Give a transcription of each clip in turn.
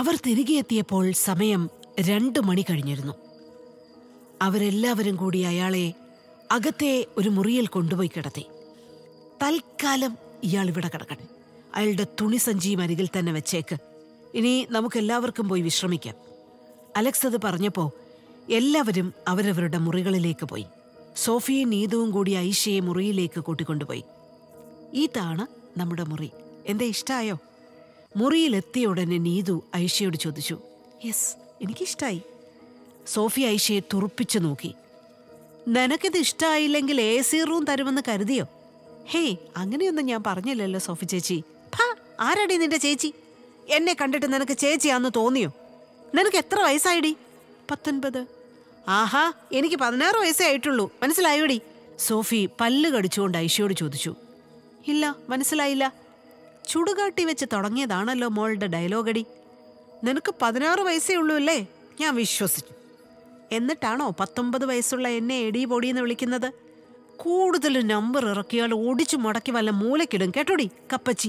അവർ തിരികെ എത്തിയപ്പോൾ സമയം രണ്ടു മണി കഴിഞ്ഞിരുന്നു അവരെല്ലാവരും കൂടി അയാളെ അകത്തെ ഒരു മുറിയിൽ കൊണ്ടുപോയി കിടത്തി തൽക്കാലം ഇയാൾ ഇവിടെ കിടക്കട്ടെ അയാളുടെ തുണിസഞ്ചിയും അരികിൽ തന്നെ വെച്ചേക്ക് ഇനി നമുക്കെല്ലാവർക്കും പോയി വിശ്രമിക്കാം അലക്സ് അത് പറഞ്ഞപ്പോ എല്ലാവരും അവരവരുടെ മുറികളിലേക്ക് പോയി സോഫിയും നീതുവും കൂടി ഐഷയെ മുറിയിലേക്ക് കൂട്ടിക്കൊണ്ടുപോയി ഇതാണ് നമ്മുടെ മുറി എന്റെ ഇഷ്ടായോ മുറിയിലെത്തിയ ഉടനെ നീതു ഐഷയോട് ചോദിച്ചു യെസ് എനിക്കിഷ്ടായി സോഫി ഐഷയെ തുറപ്പിച്ചു നോക്കി നിനക്കിത് ഇഷ്ടമായില്ലെങ്കിൽ എ സി റൂം തരുമെന്ന് കരുതിയോ ഹേയ് അങ്ങനെയൊന്നും ഞാൻ പറഞ്ഞില്ലല്ലോ സോഫി ചേച്ചി ഭാ ആരാടി നിന്റെ ചേച്ചി എന്നെ കണ്ടിട്ട് നിനക്ക് ചേച്ചിയാന്ന് തോന്നിയോ നിനക്ക് എത്ര വയസ്സായിടി പത്തൊൻപത് ആഹാ എനിക്ക് പതിനാറ് വയസ്സേ ആയിട്ടുള്ളൂ മനസ്സിലായോടി സോഫി പല്ല് കടിച്ചുകൊണ്ട് ഐഷയോട് ചോദിച്ചു ഇല്ല മനസ്സിലായില്ല ചുടുകാട്ടി വെച്ച് തുടങ്ങിയതാണല്ലോ മോളുടെ ഡയലോഗടി നിനക്ക് പതിനാറ് വയസ്സേ ഉള്ളൂ അല്ലേ ഞാൻ വിശ്വസിച്ചു എന്നിട്ടാണോ പത്തൊമ്പത് വയസ്സുള്ള എന്നെ എടി പൊടിയെന്ന് വിളിക്കുന്നത് കൂടുതൽ നമ്പർ ഇറക്കിയാൽ ഓടിച്ചു മുടക്കി വല്ല മൂലക്കിടും കേട്ടോടി കപ്പച്ചി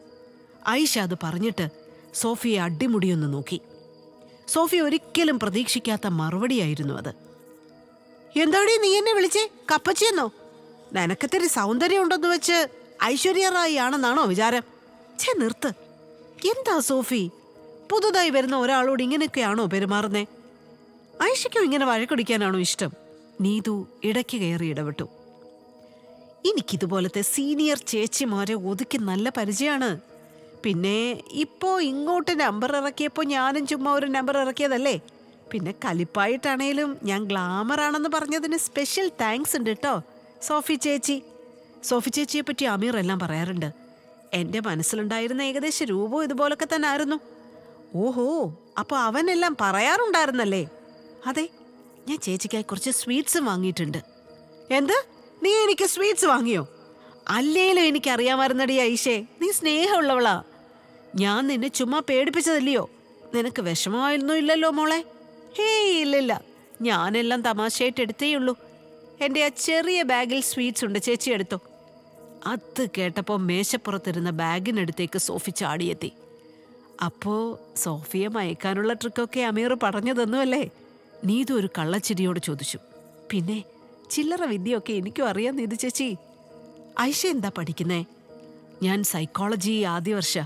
ഐഷ അത് പറഞ്ഞിട്ട് സോഫിയെ അടിമുടിയൊന്ന് നോക്കി സോഫി ഒരിക്കലും പ്രതീക്ഷിക്കാത്ത മറുപടിയായിരുന്നു അത് എന്താടി നീ എന്നെ വിളിച്ചേ കപ്പച്ചിയെന്നോ നിനക്കത്തിരി സൗന്ദര്യം ഉണ്ടെന്ന് വെച്ച് ഐശ്വര്യ റായി ആണെന്നാണോ വിചാരം ഛേ നിർത്ത് എന്താ സോഫി പുതുതായി വരുന്ന ഒരാളോട് ഇങ്ങനെയൊക്കെയാണോ പെരുമാറുന്നേ ഐഷയ്ക്കും ഇങ്ങനെ വഴക്കുടിക്കാനാണോ ഇഷ്ടം നീതു ഇടയ്ക്ക് കയറി ഇടപെട്ടു എനിക്കിതുപോലത്തെ സീനിയർ ചേച്ചിമാരെ ഒതുക്കി നല്ല പരിചയമാണ് പിന്നെ ഇപ്പോ ഇങ്ങോട്ട് നമ്പർ ഇറക്കിയപ്പോ ഞാനും ചുമ്മാ ഒരു നമ്പർ ഇറക്കിയതല്ലേ പിന്നെ കലിപ്പായിട്ടാണേലും ഞാൻ ഗ്ലാമർ ആണെന്ന് പറഞ്ഞതിന് സ്പെഷ്യൽ താങ്ക്സ് ഉണ്ട് കേട്ടോ സോഫി ചേച്ചി സോഫി ചേച്ചിയെ പറ്റി അമീർ എല്ലാം പറയാറുണ്ട് എന്റെ മനസ്സിലുണ്ടായിരുന്ന ഏകദേശ രൂപവും ഇതുപോലൊക്കെ തന്നെ ആയിരുന്നു ഓഹോ അപ്പൊ അവനെല്ലാം പറയാറുണ്ടായിരുന്നല്ലേ അതെ ഞാൻ ചേച്ചിക്കായി കുറച്ച് സ്വീറ്റ്സ് വാങ്ങിയിട്ടുണ്ട് എന്ത് നീ എനിക്ക് സ്വീറ്റ്സ് വാങ്ങിയോ അല്ലേലും എനിക്ക് അറിയാമായിരുന്നടി ഐഷേ നീ സ്നേഹമുള്ളവളാ ഞാൻ നിന്നെ ചുമ്മാ പേടിപ്പിച്ചതല്ലയോ നിനക്ക് വിഷമമായിരുന്നോ ഇല്ലല്ലോ മോളെ ഹേയ് ഇല്ലില്ല ഞാനെല്ലാം തമാശയായിട്ട് എടുത്തേയുള്ളൂ എൻ്റെ ആ ചെറിയ ബാഗിൽ സ്വീറ്റ്സ് ഉണ്ട് ചേച്ചി എടുത്തോ അത് കേട്ടപ്പോൾ മേശപ്പുറത്തിരുന്ന ബാഗിനടുത്തേക്ക് സോഫി ചാടിയെത്തി അപ്പോ സോഫിയെ മയക്കാനുള്ള ട്രിക്കൊക്കെ അമീർ പറഞ്ഞു തന്നുവല്ലേ നീതു ഒരു കള്ളച്ചിരിയോട് ചോദിച്ചു പിന്നെ ചില്ലറ വിദ്യയൊക്കെ എനിക്കും അറിയാം നീതു ചേച്ചി ഐഷ എന്താ പഠിക്കുന്നേ ഞാൻ സൈക്കോളജി ആദ്യ വർഷ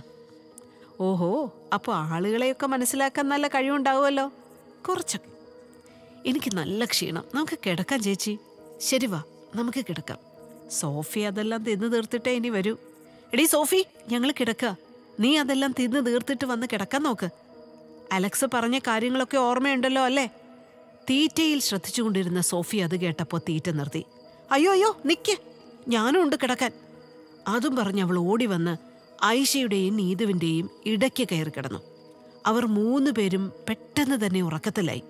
ഓഹോ അപ്പോൾ ആളുകളെയൊക്കെ മനസ്സിലാക്കാൻ നല്ല കഴിവുണ്ടാവുമല്ലോ കുറച്ചൊക്കെ എനിക്ക് നല്ല ക്ഷീണം നമുക്ക് കിടക്കാം ചേച്ചി ശരി വാ നമുക്ക് കിടക്കാം സോഫി അതെല്ലാം തിന്നു തീർത്തിട്ടേ ഇനി വരൂ എടീ സോഫി ഞങ്ങൾ കിടക്കുക നീ അതെല്ലാം തിന്നു തീർത്തിട്ട് വന്ന് കിടക്കാൻ നോക്ക് അലക്സ് പറഞ്ഞ കാര്യങ്ങളൊക്കെ ഓർമ്മയുണ്ടല്ലോ അല്ലേ തീറ്റയിൽ ശ്രദ്ധിച്ചുകൊണ്ടിരുന്ന സോഫി അത് കേട്ടപ്പോൾ തീറ്റ നിർത്തി അയ്യോ അയ്യോ നിക്ക് ഞാനും ഉണ്ട് കിടക്കാൻ അതും പറഞ്ഞ് അവൾ ഓടി വന്ന് ഐഷയുടെയും നീതുവിൻ്റെയും ഇടയ്ക്ക് കയറി കിടന്നു അവർ മൂന്നു പേരും പെട്ടെന്ന് തന്നെ ഉറക്കത്തിലായി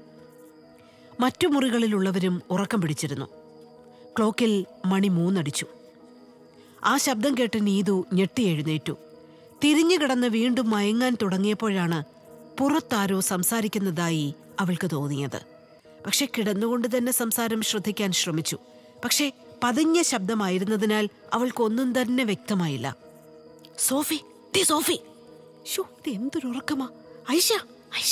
മറ്റു മുറികളിലുള്ളവരും ഉറക്കം പിടിച്ചിരുന്നു ക്ലോക്കിൽ മണി മൂന്നടിച്ചു ആ ശബ്ദം കേട്ട് നീതു ഞെട്ടി എഴുന്നേറ്റു തിരിഞ്ഞു കിടന്ന് വീണ്ടും മയങ്ങാൻ തുടങ്ങിയപ്പോഴാണ് പുറത്താരോ സംസാരിക്കുന്നതായി അവൾക്ക് തോന്നിയത് പക്ഷെ കിടന്നുകൊണ്ട് തന്നെ സംസാരം ശ്രദ്ധിക്കാൻ ശ്രമിച്ചു പക്ഷേ പതിഞ്ഞ ശബ്ദമായിരുന്നതിനാൽ അവൾക്കൊന്നും തന്നെ വ്യക്തമായില്ല സോഫി ദേ സോഫി ഷോ ഇത് എന്തൊരു ഉറക്കമാ ഐഷ ഐഷ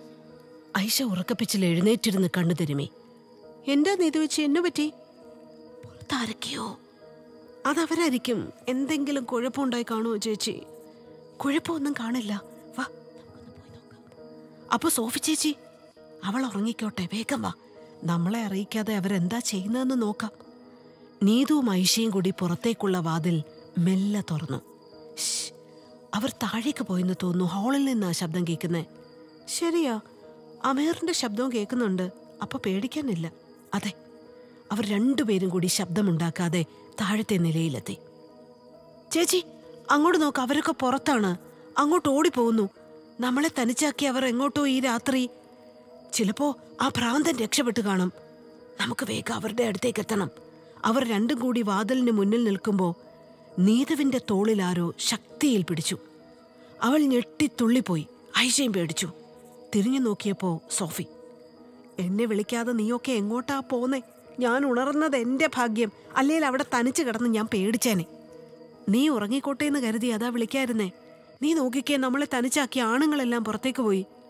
ഐഷ ഉറക്കപ്പിച്ചിൽ എഴുന്നേറ്റിരുന്ന് കണ്ണു തിരുമി എന്താ നീതു വെച്ച് എന്നെ പറ്റി പുറത്താരൊക്കെയോ അതവരായിരിക്കും എന്തെങ്കിലും കുഴപ്പമുണ്ടായി കാണുമോ ചേച്ചി കുഴപ്പമൊന്നും കാണില്ല വാ നമുക്കൊന്ന് പോയി നോക്കാം അപ്പൊ സോഫി ചേച്ചി അവൾ ഉറങ്ങിക്കോട്ടെ വേഗം വാ നമ്മളെ അറിയിക്കാതെ അവരെന്താ ചെയ്യുന്നതെന്ന് നോക്കാം നീതുവും ഐഷയും കൂടി പുറത്തേക്കുള്ള വാതിൽ മെല്ലെ തുറന്നു ശ്ശ്, അവർ താഴേക്ക് പോയെന്ന് തോന്നുന്നു ഹാളിൽ നിന്നാ ശബ്ദം കേൾക്കുന്നേ ശരിയാ അമേറിന്റെ ശബ്ദവും കേൾക്കുന്നുണ്ട് അപ്പൊ പേടിക്കാനില്ല അതെ അവർ രണ്ടുപേരും കൂടി ശബ്ദമുണ്ടാക്കാതെ താഴത്തെ നിലയിലെത്തി ചേച്ചി അങ്ങോട്ട് നോക്ക് അവരൊക്കെ പുറത്താണ് അങ്ങോട്ട് ഓടിപ്പോകുന്നു നമ്മളെ തനിച്ചാക്കി അവർ എങ്ങോട്ടോ ഈ രാത്രി ചിലപ്പോ ആ ഭ്രാന്തൻ രക്ഷപ്പെട്ടു കാണും നമുക്ക് വേഗം അവരുടെ അടുത്തേക്ക് എത്തണം അവർ രണ്ടും കൂടി വാതിലിന് മുന്നിൽ നിൽക്കുമ്പോൾ നീതുവിന്റെ തോളിൽ ആരോ ശക്തിയിൽ പിടിച്ചു അവൾ ഞെട്ടിത്തുള്ളിപ്പോയി ഐഷയും പേടിച്ചു തിരിഞ്ഞു നോക്കിയപ്പോ സോഫി എന്നെ വിളിക്കാതെ നീയൊക്കെ എങ്ങോട്ടാ പോന്നേ ഞാൻ ഉണർന്നത് എന്റെ ഭാഗ്യം അല്ലെങ്കിൽ അവിടെ തനിച്ച് കിടന്ന് ഞാൻ പേടിച്ചേനെ നീ ഉറങ്ങിക്കോട്ടെ എന്ന് കരുതി അതാ വിളിക്കായിരുന്നേ നീ നോക്കിക്കേ നമ്മളെ തനിച്ചാക്കി ആണുങ്ങളെല്ലാം പുറത്തേക്ക് പോയി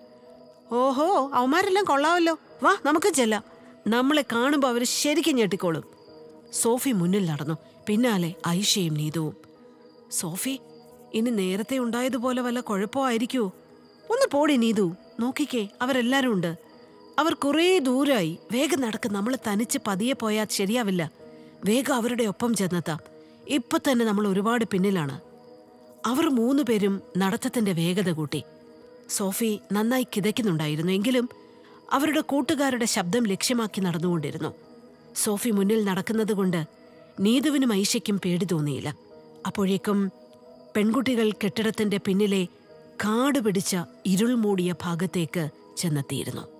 ഓഹോ അവന്മാരെല്ലാം കൊള്ളാമല്ലോ വാ നമുക്ക് ചെല്ലാം നമ്മളെ കാണുമ്പോൾ അവർ ശരിക്കും ഞെട്ടിക്കോളും സോഫി മുന്നിൽ നടന്നു പിന്നാലെ ഐഷയും നീതുവും സോഫി ഇനി നേരത്തെ ഉണ്ടായതുപോലെ വല്ല കുഴപ്പമായിരിക്കുമോ ഒന്ന് പോടി നീതു നോക്കിക്കേ അവരെല്ലാരും ഉണ്ട് അവർ കുറേ ദൂരായി വേഗം നടക്ക് നമ്മൾ തനിച്ച് പതിയെ പോയാൽ ശരിയാവില്ല വേഗം അവരുടെ ഒപ്പം ചെന്നെത്താം ഇപ്പൊ തന്നെ നമ്മൾ ഒരുപാട് പിന്നിലാണ് അവർ മൂന്നു പേരും നടത്തത്തിന്റെ വേഗത കൂട്ടി സോഫി നന്നായി കിതയ്ക്കുന്നുണ്ടായിരുന്നു എങ്കിലും അവരുടെ കൂട്ടുകാരുടെ ശബ്ദം ലക്ഷ്യമാക്കി നടന്നുകൊണ്ടിരുന്നു സോഫി മുന്നിൽ നടക്കുന്നതുകൊണ്ട് നീതുവിനും ഐശയ്ക്കും പേടി തോന്നിയില്ല അപ്പോഴേക്കും പെൺകുട്ടികൾ കെട്ടിടത്തിന്റെ പിന്നിലെ കാട് പിടിച്ച ഇരുൾ മൂടിയ ഭാഗത്തേക്ക് ചെന്നെത്തിയിരുന്നു